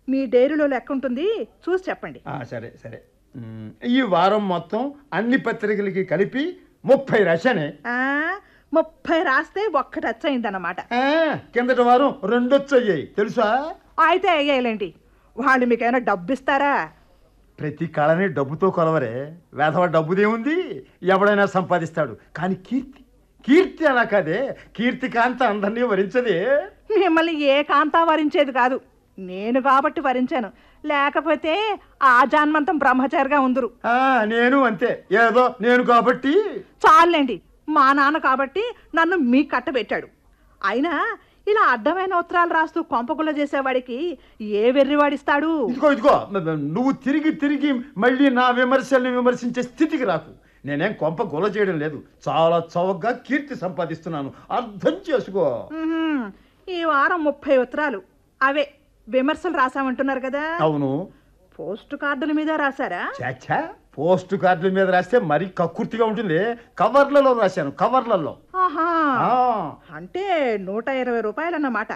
మీ డైరీలో లెక్క ఉంటుంది చూసి చెప్పండి ఆ, సరే సరే మ్, ఈ వారం మొత్తం అన్ని పత్రికలకి కలిపి ముప్పై రచనే ఆ, ముప్పై రాస్తే ఒక్కటి అచ్చయిందన్నమాట ఆ, కిందటి వారం రెండొచ్చయ్యాయి తెలుసా అయితే అయ్యాయిలేండి వాళ్ళు మీకైనా డబ్బు ఇస్తారా ప్రతి కళని డబ్బుతో కొలవరే వేధవ డబ్బుదేముంది ఎవడైనా సంపాదిస్తాడు కానీ కీర్తి కీర్తి అలా కాదే కీర్తి కాంత అందరినీ వరించదే మిమ్మల్ని ఏ కాంతా వరించేది కాదు నేను కాబట్టి వరించాను లేకపోతే ఆ జాన్మంతం బ్రహ్మచారిగా ఉందరు ఆ, నేను అంతే ఏదో నేను కాబట్టి చాలండి మా నాన్న కాబట్టి నన్ను మీ కట్టబెట్టాడు అయినా ఇలా అడ్డమైన ఉత్తరాలు రాస్తూ కొంపగుల్ల చేసేవాడికి ఏ వెర్రివాడిస్తాడు ఇదిగో ఇదిగో నువ్వు తిరిగి తిరిగి మళ్ళీ నా విమర్శల్ని విమర్శించే స్థితికి రాకు నేనేం కొంప గొల చేయడం లేదు చాలా చౌకగా కీర్తి సంపాదిస్తున్నాను అర్థం చేసుకో ఉహుం, ఈ వారం ముప్పై ఉత్తరాలు అవే విమర్శలు రాసామంటున్నారు కదా అవును పోస్ట్ కార్డుల మీద రాశారా చాచా పోస్ట్ కార్డుల మీద రాస్తే మరీ కక్కుర్తిగా ఉంటుంది కవర్లలో రాశాను కవర్లలో ఆహా ఆ, అంటే నూట ఇరవై రూపాయలు అన్నమాట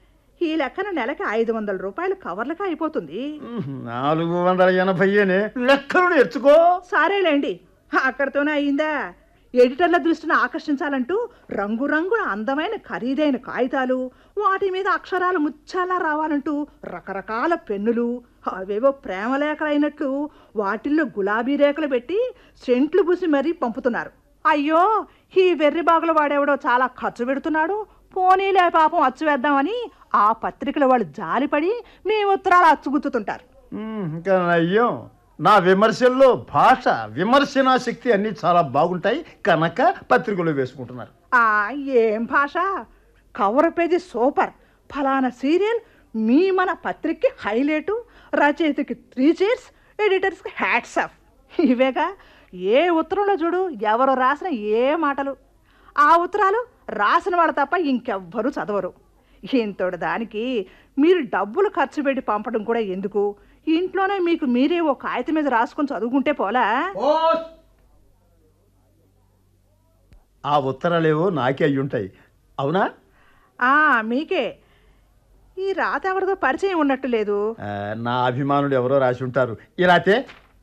ఈ లెక్కన నెలకి ఐదు వందల రూపాయలు కవర్లకి అయిపోతుంది ఉహ్, నాలుగు వందల ఎనభైనే లెక్కలు నేర్చుకో సరేలేండి అక్కడితోనే అయిందా ఎడిటర్ల దృష్టిని ఆకర్షించాలంటూ రంగురంగుల అందమైన ఖరీదైన కాగితాలు వాటి మీద అక్షరాలు ముచ్చాలా రావాలంటూ రకరకాల పెన్నులు అవేవో ప్రేమలేఖలు అయినట్లు వాటిల్లో గులాబీ రేఖలు పెట్టి సెంట్లు పూసి మరీ పంపుతున్నారు అయ్యో ఈ వెర్రి బాగుల వాడెవడో చాలా ఖర్చు పెడుతున్నాడు పోనీలే పాపం అచ్చు వేద్దామని ఆ పత్రికల వాళ్ళు జాలిపడి మీ ఉత్తరాలు అచ్చుగుత్తుతుంటారు ఉమ్, ఇంకా అయ్యో నా విమర్శల్లో భాష విమర్శనా శక్తి అన్నీ చాలా బాగుంటాయి కనుక పత్రికలు వేసుకుంటున్నారు ఆ ఏం భాష కవర్ పేజీ సూపర్ ఫలానా సీరియల్ మీ మన పత్రికకి హైలైటు రచయితకి త్రీ చైర్స్ ఎడిటర్స్కి హ్యాట్స్ ఆఫ్ ఇవేగా ఏ ఉత్తరంలో చూడు ఎవరు రాసిన ఏ మాటలు ఆ ఉత్తరాలు రాసిన వాళ్ళు తప్ప ఇంకెవ్వరూ చదవరు ఇంతటి దానికి మీరు డబ్బులు ఖర్చు పెట్టి పంపడం కూడా ఎందుకు ఇంట్లోనే మీకు మీరే ఓ కాగితం మీద రాసుకొని చదువుకుంటే పోలా ఆ ఉత్తరాలేవో నాకే అయి ఉంటాయి అవునా ఆ మీకే ఈ రాత ఎవరిదో పరిచయం ఉన్నట్టు లేదు ఆ, నా అభిమానులు ఎవరో రాసి ఉంటారు ఇలాతే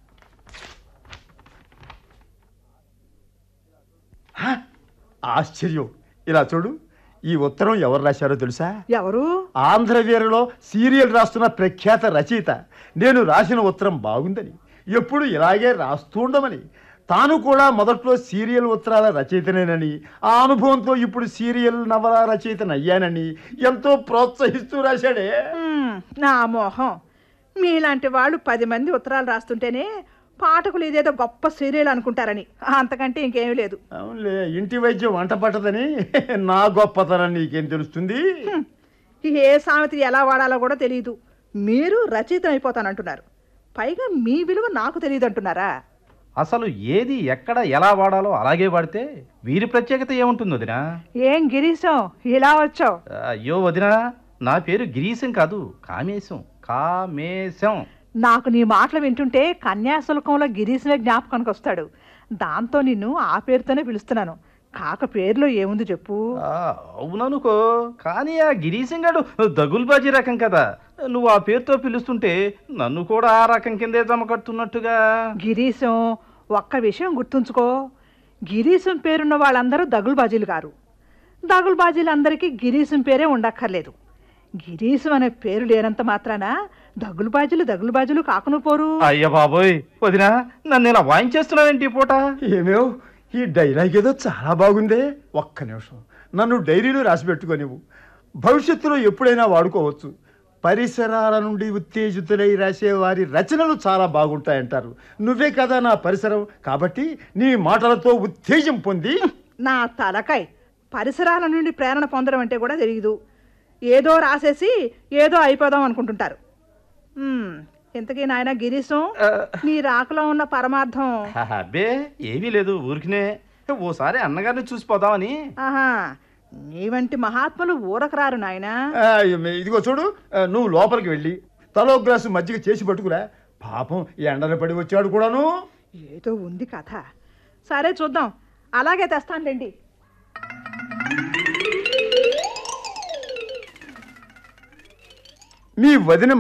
హ! ఆశ్చర్యం ఇలా చూడు ఈ ఉత్తరం ఎవరు రాశారో తెలుసా ఎవరు ఆంధ్రవీరలో సీరియల్ రాస్తున్న ప్రఖ్యాత రచయిత నేను రాసిన ఉత్తరం బాగుందని ఎప్పుడు ఇలాగే రాస్తుండమని తాను కూడా మొదట్లో సీరియల్ ఉత్తరాల రచయితనేనని ఆ అనుభవంతో ఇప్పుడు సీరియల్ నవల రచయితనయ్యానని ఎంతో ప్రోత్సహిస్తూ రాశాడే హ్మ్, నా మోహం మీలాంటి వాళ్ళు పది మంది ఉత్తరాలు రాస్తుంటేనే పాఠకులు ఇదేదో గొప్ప సీరియల్ అనుకుంటారని అంతకంటే ఇంకేమీ లేదు అవునులే ఇంటి వైద్యం వంట పట్టదని నా గొప్పతనం నీకేం తెలుస్తుంది హ్మ్, ఏ సామెత ఎలా వాడాలో కూడా తెలియదు మీరు రచయిత అయిపోతానంటున్నారు పైగా మీ విలువ నాకు తెలియదు అంటున్నారా అసలు ఏది ఎక్కడ ఎలా వాడాలో అలాగే వాడితే వీరి ప్రత్యేకత ఏముంటుంది వదినా ఏం గిరీశం ఇలా వచ్చావు అయ్యో వదినా నా పేరు గిరీశం కాదు కామేశం కామేశం నాకు నీ మాటలు వింటుంటే కన్యాశుల్కంలో గిరీశమే జ్ఞాపకానికి వస్తాడు దాంతో నిన్ను ఆ పేరుతోనే పిలుస్తున్నాను కాక పేరులో ఏముంది చెప్పు ఆ, అవుననుకో కానీ ఆ గిరీశం గాడు దగుల్బాజీ రకం కదా నువ్వు ఆ పేరుతో పిలుస్తుంటే నన్ను కూడా ఆ రకం కిందే జమ కడుతున్నట్టుగా గిరీశం ఒక్క విషయం గుర్తుంచుకో గిరీశం పేరున్న వాళ్ళందరూ దగులుబాజీలు గారు దగులుబాజీలందరికీ గిరీశం పేరే ఉండక్కర్లేదు గిరీశం అనే పేరు లేనంత మాత్రాన దగులుబాజీలు దగులుబాజీలు కాకును పోరు అయ్య బాబోయ్ వదినా నన్ను ఇలా వాయించేస్తున్నావేంటి ఈ పూట ఏమేవ్ ఈ డైలాగ్ ఏదో చాలా బాగుందే ఒక్క నిమిషం నన్ను డైరీలో రాసి పెట్టుకోనివ్వు భవిష్యత్తులో ఎప్పుడైనా వాడుకోవచ్చు పరిసరాల నుండి ఉత్తేజితులై రాసే వారి రచనలు చాలా బాగుంటాయంటారు నువ్వే కదా నా పరిసరం కాబట్టి నీ మాటలతో ఉత్తేజం పొంది నా తలకాయ్ పరిసరాల నుండి ప్రేరణ పొందడం అంటే కూడా తెలియదు ఏదో రాసేసి ఏదో అయిపోదాం అనుకుంటుంటారు మ్మ్, ఇంతకీ నాయన గిరీశం నీ రాకలో ఉన్న పరమార్థం అబ్బే ఏమీ లేదు ఊరికినే ఓసారి అన్నగారిని చూసిపోదామని ఆహా నీ వంటి మహాత్ములు ఊరకరారు నాయనా ఆ, ఇదిగో చూడు ఆ, నువ్వు లోపలికి వెళ్ళి తలో గ్లాసు మజ్జిగ చేసి పట్టుకురా పాపం ఎండలు పడి వచ్చాడు కూడాను ఏదో ఉంది కథ సరే చూద్దాం అలాగే తెస్తానులేండి మీ వదిన